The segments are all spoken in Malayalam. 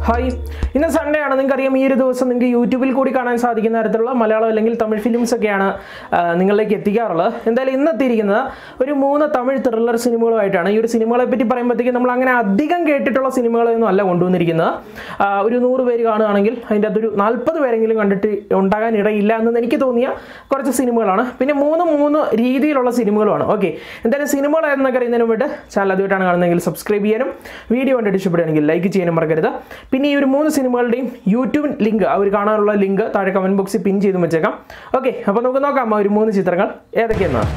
ഹായ് ഇന്ന് സൺഡേ ആണ് നിങ്ങൾക്കറിയാം ഈ ഒരു ദിവസം നിങ്ങൾക്ക് യൂട്യൂബിൽ കൂടി കാണാൻ സാധിക്കുന്ന തരത്തിലുള്ള മലയാളം അല്ലെങ്കിൽ തമിഴ് ഫിലിംസ് ഒക്കെയാണ് ആ, നിങ്ങളിലേക്ക് എത്തിക്കാറുള്ളത് എന്തായാലും ഇന്ന് എത്തിയിരിക്കുന്നത് ഒരു മൂന്ന് തമിഴ് ത്രില്ലർ സിനിമകളുമായിട്ടാണ് ഈ ഒരു സിനിമകളെ പറ്റി പറയുമ്പോഴത്തേക്കും നമ്മൾ അങ്ങനെ അധികം കേട്ടിട്ടുള്ള സിനിമകളൊന്നും അല്ല കൊണ്ടുവന്നിരിക്കുന്നത് ആ, ഒരു നൂറ് പേര് കാണുകയാണെങ്കിൽ അതിൻ്റെ അകത്തൊരു നാൽപ്പത് പേരെങ്കിലും കണ്ടിട്ട് ഉണ്ടാകാൻ ഇടയില്ല എന്ന് എനിക്ക് തോന്നിയ കുറച്ച് സിനിമകളാണ് പിന്നെ മൂന്ന് മൂന്ന് രീതിയിലുള്ള സിനിമകളുമാണ് ഓക്കെ എന്തായാലും സിനിമകൾ എന്നൊക്കെ അറിയുന്നതിന് വേണ്ടി ചാനൽ ആദ്യമായിട്ടാണ് കാണുന്നതെങ്കിൽ സബ്സ്ക്രൈബ് ചെയ്യാനും വീഡിയോ കണ്ടിട്ട് ഇഷ്ടപ്പെടുകയാണെങ്കിൽ ലൈക്ക് ചെയ്യാനും മറക്കരുത് പിന്നെ ഈ ഒരു മൂന്ന് സിനിമകളുടെയും യൂട്യൂബ് ലിങ്ക് അവർ കാണാനുള്ള ലിങ്ക് താഴെ കമൻറ്റ് ബോക്സിൽ പിൻ ചെയ്ത് വെച്ചേക്കാം ഓക്കെ അപ്പോൾ നമുക്ക് നോക്കാം ആ ഒരു മൂന്ന് ചിത്രങ്ങൾ ഏതൊക്കെയെന്നാണ്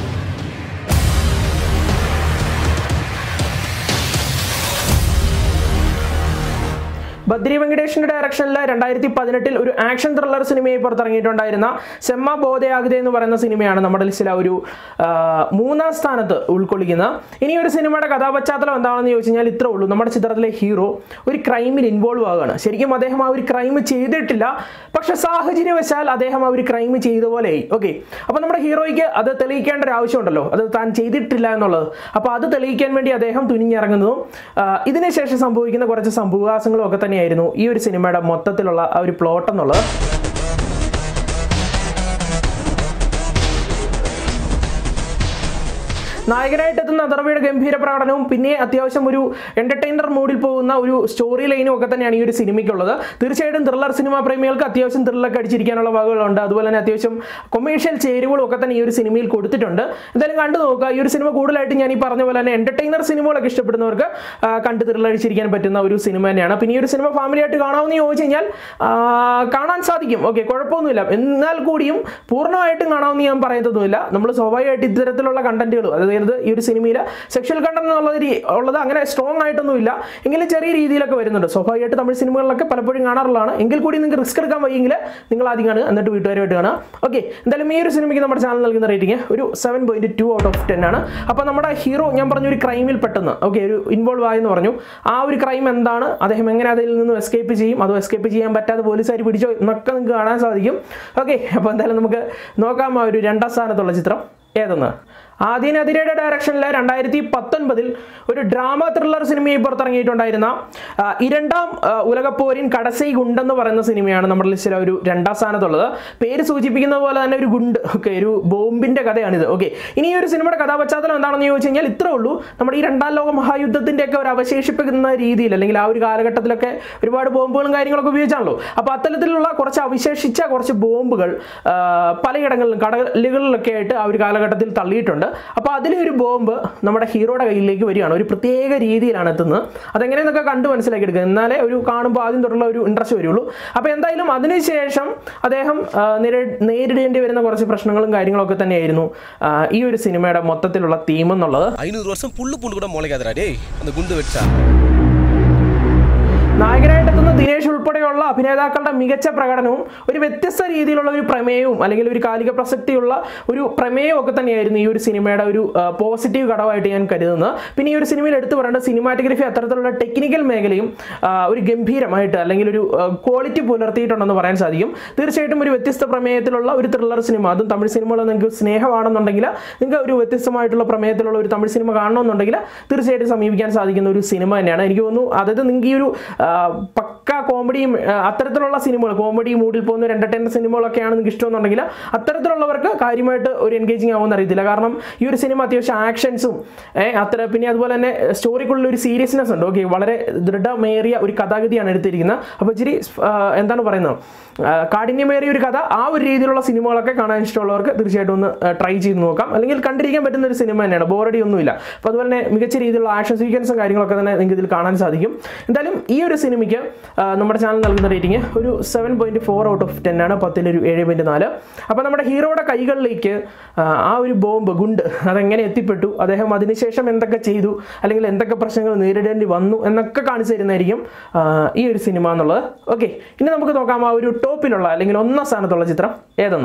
ബദ്രി വെങ്കടേഷിന്റെ ഡയറക്ഷനിൽ രണ്ടായിരത്തി പതിനെട്ടിൽ ഒരു ആക്ഷൻ ത്രില്ലർ സിനിമയായി പുറത്തിറങ്ങിയിട്ടുണ്ടായിരുന്ന സെമ്മ ബോധയാഗത എന്ന് പറയുന്ന സിനിമയാണ് നമ്മുടെ ലിസ്റ്റിൽ ആ ഒരു ആ, മൂന്നാം സ്ഥാനത്ത് ഉൾക്കൊള്ളിക്കുന്നത് ഇനി ഒരു സിനിമയുടെ കഥാപശ്ചാത്തലം എന്താണെന്ന് ചോദിച്ചു കഴിഞ്ഞാൽ ഇത്രേ ഉള്ളൂ നമ്മുടെ ചിത്രത്തിലെ ഹീറോ ഒരു ക്രൈമിൽ ഇൻവോൾവ് ആവുകയാണ് ശരിക്കും അദ്ദേഹം ആ ഒരു ക്രൈം ചെയ്തിട്ടില്ല പക്ഷെ സാഹചര്യവശാൽ അദ്ദേഹം ആ ഒരു ക്രൈം ചെയ്ത പോലെയായി ഓക്കെ അപ്പോൾ നമ്മുടെ ഹീറോയ്ക്ക് അത് തെളിയിക്കേണ്ട ഒരു ആവശ്യമുണ്ടല്ലോ അത് താൻ ചെയ്തിട്ടില്ല എന്നുള്ളത് അപ്പോൾ അത് തെളിയിക്കാൻ വേണ്ടി അദ്ദേഹം തുനിഞ്ഞിറങ്ങുന്നതും ആ, ഇതിനുശേഷം സംഭവിക്കുന്ന കുറച്ച് സംഭവവാസങ്ങളും ഒക്കെ തന്നെയായിരുന്നു ഈ ഒരു സിനിമയുടെ മൊത്തത്തിലുള്ള ആ ഒരു പ്ലോട്ട് എന്നുള്ളത് നായകനായിട്ട് എത്തുന്ന അഥർവയുടെ ഗംഭീര പ്രകടനവും പിന്നെ അത്യാവശ്യം ഒരു എന്റർടൈനർ മൂഡിൽ പോകുന്ന ഒരു സ്റ്റോറി ലൈനും ഒക്കെ തന്നെയാണ് ഈ ഒരു സിനിമയ്ക്കുള്ളത് തീർച്ചയായിട്ടും ത്രില്ലർ സിനിമാ പ്രേമികൾക്ക് അത്യാവശ്യം ത്രില്ലൊക്കെ അടിച്ചിരിക്കാനുള്ള വകകളുണ്ട് അതുപോലെ തന്നെ അത്യാവശ്യം കൊമേഴ്ഷ്യൽ ചേരുവകളും ഒക്കെ തന്നെ ഈ ഒരു സിനിമയിൽ കൊടുത്തിട്ടുണ്ട് എന്തായാലും കണ്ടു നോക്കുക ഈ ഒരു സിനിമ കൂടുതലായിട്ട് ഞാൻ ഈ പറഞ്ഞ പോലെ തന്നെ എന്റർടൈനർ സിനിമകളൊക്കെ ഇഷ്ടപ്പെടുന്നവർക്ക് ആ, കണ്ട് ത്രില്ലടിച്ചിരിക്കാൻ പറ്റുന്ന ഒരു സിനിമ തന്നെയാണ് പിന്നെ ഈ ഒരു സിനിമ ഫാമിലി ആയിട്ട് കാണാമെന്ന് ചോദിച്ചു കഴിഞ്ഞാൽ ആ, കാണാൻ സാധിക്കും ഓക്കെ കുഴപ്പമൊന്നുമില്ല എന്നാൽ കൂടിയും പൂർണ്ണമായിട്ടും കാണാമെന്ന് ഞാൻ പറയുന്നതൊന്നുമില്ല നമ്മൾ സ്വാഭാവികമായിട്ട് ഇത്തരത്തിലുള്ള കണ്ടന്റുകൾ അതായത് ഈ ഒരു സിനിമയിൽ സെക്ഷൽ കണ്ടന്റ് എന്നുള്ളത് രീ- ഉള്ളത് അങ്ങനെ സ്ട്രോങ് ആയിട്ടൊന്നുമില്ല എങ്കിലും ചെറിയ രീതിയിലൊക്കെ വരുന്നുണ്ട് സ്വാഭാവികമായിട്ട് തമിഴ് സിനിമകളിലൊക്കെ പലപ്പോഴും കാണാറുള്ളതാണ് എങ്കിൽ കൂടി നിങ്ങൾക്ക് റിസ്ക് എടുക്കാൻ വയ്യെങ്കിൽ നിങ്ങൾ ആദ്യം കാണുക എന്നിട്ട് വീട്ടുകാരുമായിട്ട് കാണുക ഓക്കെ എന്തായാലും ഈ ഒരു സിനിമയ്ക്ക് നമ്മുടെ ചാനൽ നൽകുന്ന റേറ്റിംഗ് ഒരു seven point two out of ten ആണ് അപ്പോൾ നമ്മുടെ ഹീറോ ഞാൻ പറഞ്ഞ ഒരു ക്രൈമിൽ പെട്ടെന്ന് ഓക്കെ ഒരു ഇൻവോൾവ് ആയെന്ന് പറഞ്ഞു ആ ഒരു ക്രൈം എന്താണ് അദ്ദേഹം എങ്ങനെ അതിൽ നിന്ന് എസ്കേപ്പ് ചെയ്യും അതോ എസ്കേപ്പ് ചെയ്യാൻ പറ്റാതെ പോലീസുകാർ പിടിച്ചോ എന്നൊക്കെ നിങ്ങൾക്ക് കാണാൻ സാധിക്കും ഓക്കെ അപ്പോൾ എന്തായാലും നമുക്ക് നോക്കാം ആ ഒരു രണ്ടാം സ്ഥാനത്തുള്ള ചിത്രം ഏതെന്ന് ആദ്യനെതിരയുടെ ഡയറക്ഷനിൽ രണ്ടായിരത്തി പത്തൊൻപതിൽ ഒരു ഡ്രാമ ത്രില്ലർ സിനിമയായി പുറത്തിറങ്ങിയിട്ടുണ്ടായിരുന്ന ആ, ഇരണ്ടാം ആ, ഉലകപ്പോരിൻ കടസൈ ഗുണ്ടെന്ന് പറയുന്ന സിനിമയാണ് നമ്മുടെ ലിസ്റ്റിലെ ഒരു രണ്ടാം സ്ഥാനത്തുള്ളത് പേര് സൂചിപ്പിക്കുന്ന പോലെ തന്നെ ഒരു ഗുണ്ട് ഓക്കെ ഒരു ബോംബിന്റെ കഥയാണിത് ഓക്കെ ഇനി ഈ ഒരു സിനിമയുടെ കഥാപശ്ചാത്തലം എന്താണെന്ന് ചോദിച്ചു കഴിഞ്ഞാൽ ഇത്രേ ഉള്ളൂ നമ്മുടെ ഈ രണ്ടാം ലോക മഹായുദ്ധത്തിന്റെ ഒക്കെ ഒരു അവശേഷിപ്പിക്കുന്ന രീതിയിൽ അല്ലെങ്കിൽ ആ ഒരു കാലഘട്ടത്തിലൊക്കെ ഒരുപാട് ബോംബുകളും കാര്യങ്ങളൊക്കെ ഉപയോഗിച്ചാണല്ലോ അപ്പോൾ അത്തരത്തിലുള്ള കുറച്ച് അവശേഷിച്ച കുറച്ച് ബോംബുകൾ ആ, പലയിടങ്ങളിലും കടലുകളിലൊക്കെ ആയിട്ട് ആ ഒരു കാലഘട്ടത്തിൽ തള്ളിയിട്ടുണ്ട് അപ്പോൾ അതിലെ ഒരു ബോംബ് നമ്മുടെ ഹീറോയുടെ കയ്യിലേക്ക് വരികയാണ് ഒരു പ്രത്യേക രീതിയിലാണ് എത്തുന്നത് അതെങ്ങനെയെന്നൊക്കെ കണ്ട് മനസ്സിലാക്കി എടുക്കുക എന്നാലേ ഒരു കാണുമ്പോൾ ആദ്യം തൊട്ടുള്ള ഒരു ഇൻട്രസ്റ്റ് വരുള്ളൂ അപ്പോൾ എന്തായാലും അതിനുശേഷം അദ്ദേഹം ആ, നേരി- നേരിടേണ്ടി വരുന്ന കുറച്ച് പ്രശ്നങ്ങളും കാര്യങ്ങളൊക്കെ തന്നെയായിരുന്നു ആ, ഈ ഒരു സിനിമയുടെ മൊത്തത്തിലുള്ള തീം എന്നുള്ളത് ஐநூறு வருஷம் புல்லு பூண்டு கூட முளைக்காதடா டேய் அந்த குண்டு வெச்சா നായകനായിട്ടെത്തുന്ന ദിനേശ് ഉൾപ്പെടെയുള്ള അഭിനേതാക്കളുടെ മികച്ച പ്രകടനവും ഒരു വ്യത്യസ്ത രീതിയിലുള്ള ഒരു പ്രമേയവും അല്ലെങ്കിൽ ഒരു കാലിക പ്രസക്തിയുള്ള ഒരു പ്രമേയവും ഒക്കെ തന്നെയായിരുന്നു ഈ ഒരു സിനിമയുടെ ഒരു പോസിറ്റീവ് ഘടകമായിട്ട് ഞാൻ കരുതുന്നത് പിന്നെ ഈ ഒരു സിനിമയിൽ എടുത്തു പറയേണ്ട സിനിമാറ്റോഗ്രഫി അത്തരത്തിലുള്ള ടെക്നിക്കൽ മേഖലയും ആ, ഒരു ഗംഭീരമായിട്ട് അല്ലെങ്കിൽ ഒരു ക്വാളിറ്റി പുലർത്തിയിട്ടുണ്ടെന്ന് പറയാൻ സാധിക്കും തീർച്ചയായിട്ടും ഒരു വ്യത്യസ്ത പ്രമേയത്തിലുള്ള ഒരു ത്രില്ലർ സിനിമ അതും തമിഴ് സിനിമകൾ നിങ്ങൾക്ക് സ്നേഹമാണെന്നുണ്ടെങ്കിൽ നിങ്ങൾക്ക് ഒരു വ്യത്യസ്തമായിട്ടുള്ള പ്രമേയത്തിലുള്ള ഒരു തമിഴ് സിനിമ കാണണമെന്നുണ്ടെങ്കിൽ തീർച്ചയായിട്ടും സമീപിക്കാൻ സാധിക്കുന്ന ഒരു സിനിമ തന്നെയാണ് എനിക്ക് തോന്നുന്നു അതായത് നിങ്ങൾക്ക് ഈ ഒരു ആ, പക്ക കോമഡിയും ആ, അത്തരത്തിലുള്ള സിനിമകൾ കോമഡി മൂഡിൽ പോകുന്ന ഒരു എന്റർടൈനർ സിനിമകളൊക്കെയാണ് നിങ്ങൾക്ക് ഇഷ്ടമെന്നുണ്ടെങ്കിൽ അത്തരത്തിലുള്ളവർക്ക് കാര്യമായിട്ട് ഒരു എൻഗേജിങ് ആവുമെന്ന് അറിയത്തില്ല കാരണം ഈ ഒരു സിനിമ അത്യാവശ്യം ആക്ഷൻസും അത്ര പിന്നെ അതുപോലെ തന്നെ സ്റ്റോറിക്കുള്ള ഒരു സീരിയസ്നെസ് ഉണ്ട് ഓക്കെ വളരെ ദൃഢമേറിയ ഒരു കഥാഗതിയാണ് എടുത്തിരിക്കുന്നത് അപ്പോൾ ഇച്ചിരി ആ, എന്താണ് പറയുന്നത് ആ, കാഠിന്യമേറിയ ഒരു കഥ ആ ഒരു രീതിയിലുള്ള സിനിമകളൊക്കെ കാണാൻ ഇഷ്ടമുള്ളവർക്ക് തീർച്ചയായിട്ടും ഒന്ന് ട്രൈ ചെയ്ത് നോക്കാം അല്ലെങ്കിൽ കണ്ടിരിക്കാൻ പറ്റുന്ന ഒരു സിനിമ തന്നെയാണ് ബോറടി ഒന്നുമില്ല അപ്പോൾ അതുപോലെ തന്നെ മികച്ച രീതിയിലുള്ള ആക്ഷൻ സീക്വൻസും കാര്യങ്ങളൊക്കെ തന്നെ നിങ്ങൾക്ക് ഇതിൽ കാണാൻ സാധിക്കും എന്തായാലും ഈ ഒരു സിനിമയ്ക്ക് ആ, നമ്മുടെ ചാനൽ നൽകുന്ന റേറ്റിംഗ് ഒരു seven point four out of ten ആണ് പത്തിലൊരു ഏഴ് പോയിന്റ് നാല് അപ്പോൾ നമ്മുടെ ഹീറോയുടെ കൈകളിലേക്ക് ആ, ആ ഒരു ബോംബ് ഗുണ്ട് അതെങ്ങനെ എത്തിപ്പെട്ടു അദ്ദേഹം അതിനുശേഷം എന്തൊക്കെ ചെയ്തു അല്ലെങ്കിൽ എന്തൊക്കെ പ്രശ്നങ്ങൾ നേരിടേണ്ടി വന്നു എന്നൊക്കെ കാണിച്ചു തരുന്നതായിരിക്കും ആ, ഈ ഒരു സിനിമ എന്നുള്ളത് ഓക്കെ ഇനി നമുക്ക് നോക്കാം ആ ഒരു ടോപ്പിലുള്ള അല്ലെങ്കിൽ ഒന്നാം സ്ഥാനത്തുള്ള ചിത്രം ഏതെന്ന്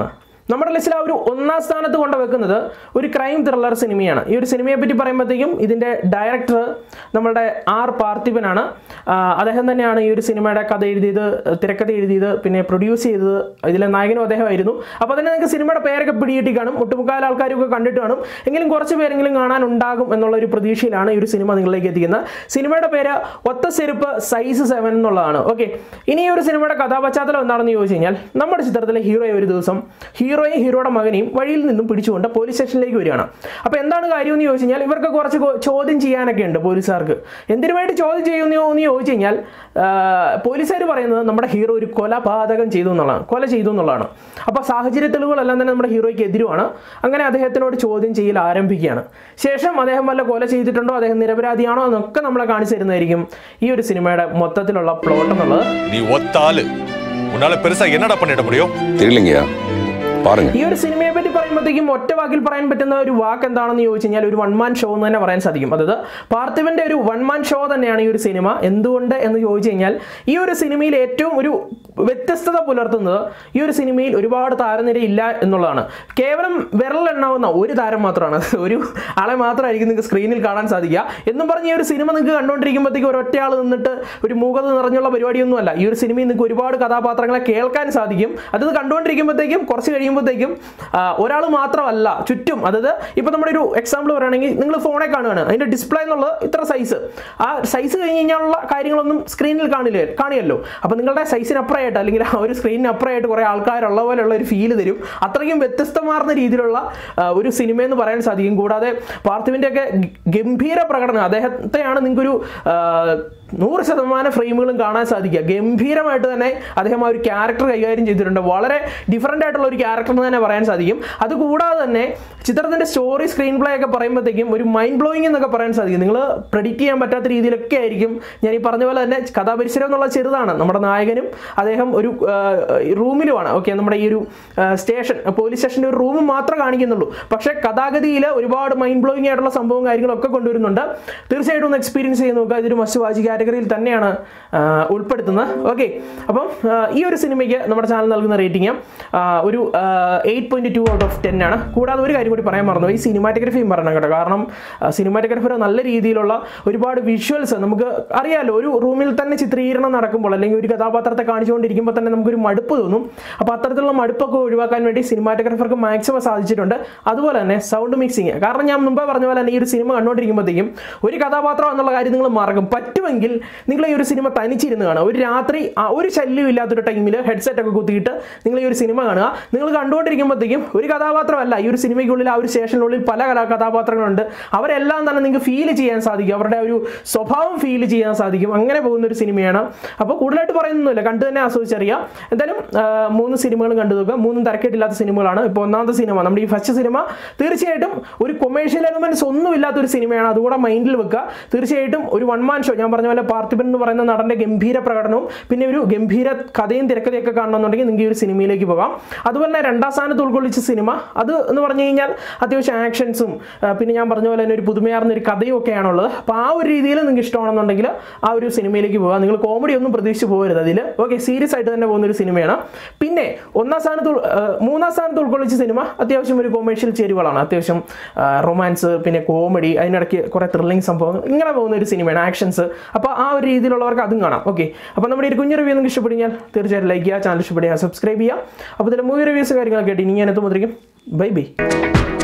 നമ്മുടെ ലിസ്റ്റിൽ ആ ഒരു ഒന്നാം സ്ഥാനത്ത് കൊണ്ട് വെക്കുന്നത് ഒരു ക്രൈം ത്രില്ലർ സിനിമയാണ് ഈ ഒരു സിനിമയെ പറ്റി പറയുമ്പോഴത്തേക്കും ഇതിൻ്റെ ഡയറക്ടർ നമ്മുടെ ആർ പാർത്ഥിപനാണ് ആ, അദ്ദേഹം തന്നെയാണ് ഈ ഒരു സിനിമയുടെ കഥ എഴുതിയത് തിരക്കഥ എഴുതിയത് പിന്നെ പ്രൊഡ്യൂസ് ചെയ്തത് ഇതിലെ നായകനും അദ്ദേഹമായിരുന്നു അപ്പോൾ തന്നെ നിങ്ങൾക്ക് സിനിമയുടെ പേരൊക്കെ പിടികിട്ടി കാണും ഒട്ടുമുക്കാൽ ആൾക്കാരൊക്കെ കണ്ടിട്ട് കാണും എങ്കിലും കുറച്ച് പേരെങ്കിലും കാണാനുണ്ടാകും എന്നുള്ള ഒരു പ്രതീക്ഷയിലാണ് ഈ ഒരു സിനിമ നിങ്ങളിലേക്ക് എത്തിക്കുന്നത് സിനിമയുടെ പേര് ഒത്ത ചെരുപ്പ് സൈസ് സെവൻ എന്നുള്ളതാണ് ഓക്കെ ഇനി ഈ ഒരു സിനിമയുടെ കഥാപശ്ചാത്തലം എന്താണെന്ന് ചോദിച്ചു കഴിഞ്ഞാൽ നമ്മുടെ ചിത്രത്തിലെ ഹീറോയെ ഒരു ദിവസം ഹീറോയും ഹീറോയുടെ മകനെയും വഴിയിൽ നിന്നും പിടിച്ചുകൊണ്ട് പോലീസ് സ്റ്റേഷനിലേക്ക് വരികയാണ് അപ്പോൾ എന്താണ് കാര്യം എന്ന് ചോദിച്ചു കഴിഞ്ഞാൽ ഇവർക്ക് കുറച്ച് കൊ- ചോദ്യം ചെയ്യാനൊക്കെ ഉണ്ട് പോലീസുകാർക്ക് എന്തിനു വേണ്ടി ചോദ്യം ചെയ്യുന്നു എന്ന് ചോദിച്ചു കഴിഞ്ഞാൽ പോലീസുകാർ പറയുന്നത് നമ്മുടെ ഹീറോ ഒരു കൊലപാതകം ചെയ്തു എന്നുള്ളതാണ് കൊല ചെയ്തു എന്നുള്ളതാണ് അപ്പോൾ സാഹചര്യ തെളിവുകളെല്ലാം തന്നെ നമ്മുടെ ഹീറോയ്ക്ക് എതിരുമാണ് അങ്ങനെ അദ്ദേഹത്തിനോട് ചോദ്യം ചെയ്യൽ ആരംഭിക്കുകയാണ് ശേഷം അദ്ദേഹം വല്ല കൊല ചെയ്തിട്ടുണ്ടോ അദ്ദേഹം നിരപരാധിയാണോ എന്നൊക്കെ നമ്മളെ കാണിച്ചു തരുന്നതായിരിക്കും ഈ ഒരു സിനിമയുടെ മൊത്തത്തിലുള്ള പ്ലോട്ട് എന്നുള്ളത് நீ ஒத்த ஆளு உன்னால பெருசா என்னடா பண்ணிட முடியும் தெரியலைங்கய்யா பாருங்க ഈ ഒരു സിനിമയെ പറ്റി പറയുമ്പോഴത്തേക്കും ഒറ്റ വാക്കിൽ പറയാൻ പറ്റുന്ന ഒരു വാക്ക് എന്താണെന്ന് ചോദിച്ചു കഴിഞ്ഞാൽ ഒരു വൺ മാൻ ഷോ എന്ന് തന്നെ പറയാൻ സാധിക്കും അതായത് പാർത്ഥിവന്റെ ഒരു വൺ മാൻ ഷോ തന്നെയാണ് ഈ ഒരു സിനിമ എന്തുകൊണ്ട് എന്ന് ചോദിച്ചു കഴിഞ്ഞാൽ ഈ ഒരു സിനിമയിൽ ഏറ്റവും ഒരു വ്യത്യസ്തത പുലർത്തുന്നത് ഈ ഒരു സിനിമയിൽ ഒരുപാട് താരനിര ഇല്ല എന്നുള്ളതാണ് കേവലം വിരലെണ്ണാവുന്ന ഒരു താരം മാത്രമാണ് ഒരു ആളെ മാത്രമായിരിക്കും നിങ്ങൾക്ക് സ്ക്രീനിൽ കാണാൻ സാധിക്കുക എന്നും പറഞ്ഞ് ഈ ഒരു സിനിമ നിങ്ങൾക്ക് കണ്ടുകൊണ്ടിരിക്കുമ്പോഴത്തേക്കും ഒരൊറ്റ ആൾ നിന്നിട്ട് ഒരു മൂകത നിറഞ്ഞുള്ള പരിപാടിയൊന്നുമല്ല ഈ ഒരു സിനിമയിൽ നിങ്ങൾക്ക് ഒരുപാട് കഥാപാത്രങ്ങളെ കേൾക്കാൻ സാധിക്കും അത് കണ്ടുകൊണ്ടിരിക്കുമ്പോഴത്തേക്കും കുറച്ച് കഴിയുമ്പോഴത്തേക്കും ഒരാൾ മാത്രമല്ല ചുറ്റും അതായത് ഇപ്പോൾ നമ്മുടെ ഒരു എക്സാമ്പിൾ പറയുകയാണെങ്കിൽ നിങ്ങൾ ഫോണെ കാണുകയാണ് അതിൻ്റെ ഡിസ്പ്ലേ എന്നുള്ളത് ഇത്ര സൈസ് ആ സൈസ് കഴിഞ്ഞ് കഴിഞ്ഞാലുള്ള കാര്യങ്ങളൊന്നും സ്ക്രീനിൽ കാണില്ലേ കാണിയല്ലോ അപ്പോൾ നിങ്ങളുടെ സൈസിനപ്പുറമായിട്ട് അല്ലെങ്കിൽ ആ ഒരു സ്ക്രീനിന് അപ്പുറമായിട്ട് കുറേ ആൾക്കാരുള്ള പോലെയുള്ള ഒരു ഫീല് തരും അത്രയ്ക്കും വ്യത്യസ്തമാർന്ന രീതിയിലുള്ള ആ, ഒരു സിനിമയെന്ന് പറയാൻ സാധിക്കും കൂടാതെ പാർത്ഥിവിൻ്റെ ഒക്കെ ഗംഭീര പ്രകടനം അദ്ദേഹത്തെയാണ് നിങ്ങൾക്കൊരു ആ, നൂറ് ശതമാനം ഫ്രെയിമുകളും കാണാൻ സാധിക്കുക ഗംഭീരമായിട്ട് തന്നെ അദ്ദേഹം ആ ഒരു ക്യാരക്ടർ കൈകാര്യം ചെയ്തിട്ടുണ്ട് വളരെ ഡിഫറൻ്റ് ആയിട്ടുള്ള ഒരു ക്യാരക്ടർ എന്ന് തന്നെ പറയാൻ സാധിക്കും അതുകൂടാതെ തന്നെ ചിത്രത്തിൻ്റെ സ്റ്റോറി സ്ക്രീൻ പ്ലേ ഒക്കെ പറയുമ്പോഴത്തേക്കും ഒരു മൈൻഡ് ബ്ലോയിങ് എന്നൊക്കെ പറയാൻ സാധിക്കും നിങ്ങൾ പ്രെഡിക്റ്റ് ചെയ്യാൻ പറ്റാത്ത രീതിയിലൊക്കെ ആയിരിക്കും ഞാൻ ഈ പറഞ്ഞ പോലെ തന്നെ കഥാപരിസരം എന്നുള്ള ചെറുതാണ് നമ്മുടെ നായകനും അദ്ദേഹം ഒരു റൂമിലുമാണ് ഓക്കെ നമ്മുടെ ഈ ഒരു സ്റ്റേഷൻ പോലീസ് സ്റ്റേഷൻ്റെ ഒരു റൂം മാത്രമേ കാണിക്കുന്നുള്ളൂ പക്ഷേ കഥാഗതിയിൽ ഒരുപാട് മൈൻഡ് ബ്ലോയിങ് ആയിട്ടുള്ള സംഭവം കാര്യങ്ങളൊക്കെ കൊണ്ടുവരുന്നുണ്ട് തീർച്ചയായിട്ടും ഒന്ന് എക്സ്പീരിയൻസ് ചെയ്ത് നോക്കുക ഇതൊരു മസ്റ്റ് വാച്ച് കാറ്റഗറിയിൽ തന്നെയാണ് ആ, ഉൾപ്പെടുത്തുന്നത് ഓക്കെ അപ്പം ആ, ഈ ഒരു സിനിമയ്ക്ക് നമ്മുടെ ചാനൽ നൽകുന്ന റേറ്റിംഗ് ഒരു eight point two out of ten ആണ് കൂടാതെ ഒരു കാര്യം കൂടി പറയാൻ മറന്നു ഈ സിനിമാറ്റോഗ്രഫിയും പറയണം കേട്ടോ കാരണം സിനിമാറ്റോഗ്രഫർ നല്ല രീതിയിലുള്ള ഒരുപാട് വിഷ്വൽസ് നമുക്ക് അറിയാലോ ഒരു റൂമിൽ തന്നെ ചിത്രീകരണം നടക്കുമ്പോൾ അല്ലെങ്കിൽ ഒരു കഥാപാത്രത്തെ കാണിച്ചുകൊണ്ടിരിക്കുമ്പോൾ തന്നെ നമുക്കൊരു മടുപ്പ് തോന്നും അപ്പോൾ അത്തരത്തിലുള്ള മടുപ്പൊക്കെ ഒഴിവാക്കാൻ വേണ്ടി സിനിമാറ്റോഗ്രഫർക്ക് മാക്സിമം സാധിച്ചിട്ടുണ്ട് അതുപോലെ തന്നെ സൗണ്ട് മിക്സിങ് കാരണം ഞാൻ മുമ്പേ പറഞ്ഞ പോലെ തന്നെ ഈ ഒരു സിനിമ കണ്ടുകൊണ്ടിരിക്കുമ്പോഴത്തേക്കും ഒരു കഥാപാത്രം എന്നുള്ള കാര്യം നിങ്ങൾ മറക്കും പറ്റുമെങ്കിൽ നിങ്ങൾ ഈ ഒരു സിനിമ തനിച്ചിരുന്ന് കാണുക ഒരു രാത്രി ആ ഒരു ശല്യം ഇല്ലാത്തൊരു ടൈമിൽ ഹെഡ്സെറ്റ് ഒക്കെ കുത്തിയിട്ട് നിങ്ങൾ ഈ ഒരു സിനിമ കാണുക നിങ്ങൾ കണ്ടുകൊണ്ടിരിക്കുമ്പോഴത്തേക്കും ഒരു കഥാപാത്രമല്ല ഈ ഒരു സിനിമയ്ക്കുള്ളിൽ ആ ഒരു സ്റ്റേഷനുള്ളിൽ പല കലാ കഥാപാത്രങ്ങളുണ്ട് അവരെല്ലാം തന്നെ നിങ്ങൾക്ക് ഫീൽ ചെയ്യാൻ സാധിക്കും അവരുടെ ആ ഒരു സ്വഭാവം ഫീൽ ചെയ്യാൻ സാധിക്കും അങ്ങനെ പോകുന്ന ഒരു സിനിമയാണ് അപ്പോൾ കൂടുതലായിട്ട് പറയുന്നൊന്നുമില്ല കണ്ടു തന്നെ ആസ്വദിച്ചറിയാം എന്തായാലും ആ, മൂന്ന് സിനിമകളും കണ്ടു നോക്കുക മൂന്നും തരക്കേട്ടില്ലാത്ത സിനിമകളാണ് ഇപ്പോൾ ഒന്നാമത്തെ സിനിമ നമ്മുടെ ഈ ഫസ്റ്റ് സിനിമ തീർച്ചയായിട്ടും ഒരു കൊമേഴ്ഷ്യൽ എലമെന്റ്സ് ഒന്നും ഇല്ലാത്ത ഒരു സിനിമയാണ് അതുകൂടെ മൈൻഡിൽ വെക്കുക തീർച്ചയായിട്ടും ഒരു വൺ മാൻ ഷോ ഞാൻ പറഞ്ഞ പോലെ പാർത്ഥിപൻ എന്ന് പറയുന്ന നടന്റെ ഗംഭീര പ്രകടനവും പിന്നെ ഒരു ഗംഭീര കഥയും തിരക്കഥയൊക്കെ കാണണമെന്നുണ്ടെങ്കിൽ നിങ്ങൾക്ക് ഈ ഒരു സിനിമയിലേക്ക് പോകാം അതുപോലെ തന്നെ രണ്ടാം സ്ഥാനത്ത് ഉൾക്കൊള്ളിച്ച സിനിമ അത് എന്ന് പറഞ്ഞു കഴിഞ്ഞാൽ അത്യാവശ്യം ആക്ഷൻസും പിന്നെ ഞാൻ പറഞ്ഞ പോലെ തന്നെ ഒരു പുതുമയാർന്ന ഒരു കഥയും ഒക്കെയാണുള്ളത് അപ്പോൾ ആ ഒരു രീതിയിൽ നിങ്ങൾക്ക് ഇഷ്ടമാണെന്നുണ്ടെങ്കിൽ ആ ഒരു സിനിമയിലേക്ക് പോകാം നിങ്ങൾ കോമഡി ഒന്നും പ്രതീക്ഷിച്ച് പോകരുത് അതിൽ ഓക്കെ സീരിയസ് ആയിട്ട് തന്നെ പോകുന്ന ഒരു സിനിമയാണ് പിന്നെ ഒന്നാം സ്ഥാനത്ത് ഉൾ- ആ, മൂന്നാം സ്ഥാനത്ത് ഉൾക്കൊള്ളിച്ച സിനിമ അത്യാവശ്യം ഒരു കൊമേഴ്ഷ്യൽ ചേരുവകളാണ് അത്യാവശ്യം റൊമാൻസ് പിന്നെ കോമഡി അതിനിടയ്ക്ക് കുറേ ത്രില്ലിംഗ് സംഭവങ്ങൾ ഇങ്ങനെ പോകുന്ന ഒരു സിനിമയാണ് ആക്ഷൻസ് അപ്പോൾ ആ ഒരു രീതിയിലുള്ളവർക്ക് അതും കാണാം ഓക്കെ അപ്പോൾ നമ്മുടെ ഈ ഒരു കുഞ്ഞു റിവ്യൂ നിങ്ങൾക്ക് ഇഷ്ടപ്പെടുകയാൽ തീർച്ചയായിട്ടും ലൈക്ക് ചെയ്യുക ചാനൽ ഇഷ്ടപ്പെടുക സബ്സ്ക്രൈബ് ചെയ്യുക അപ്പോൾ ഇതിൽ മൂവി റിവ്യൂസ് കാര്യങ്ങളൊക്കെ ആയിട്ട് ഇനി ഞാൻ എത്തുമ്പോഴത്തേക്കും ബൈ ബൈ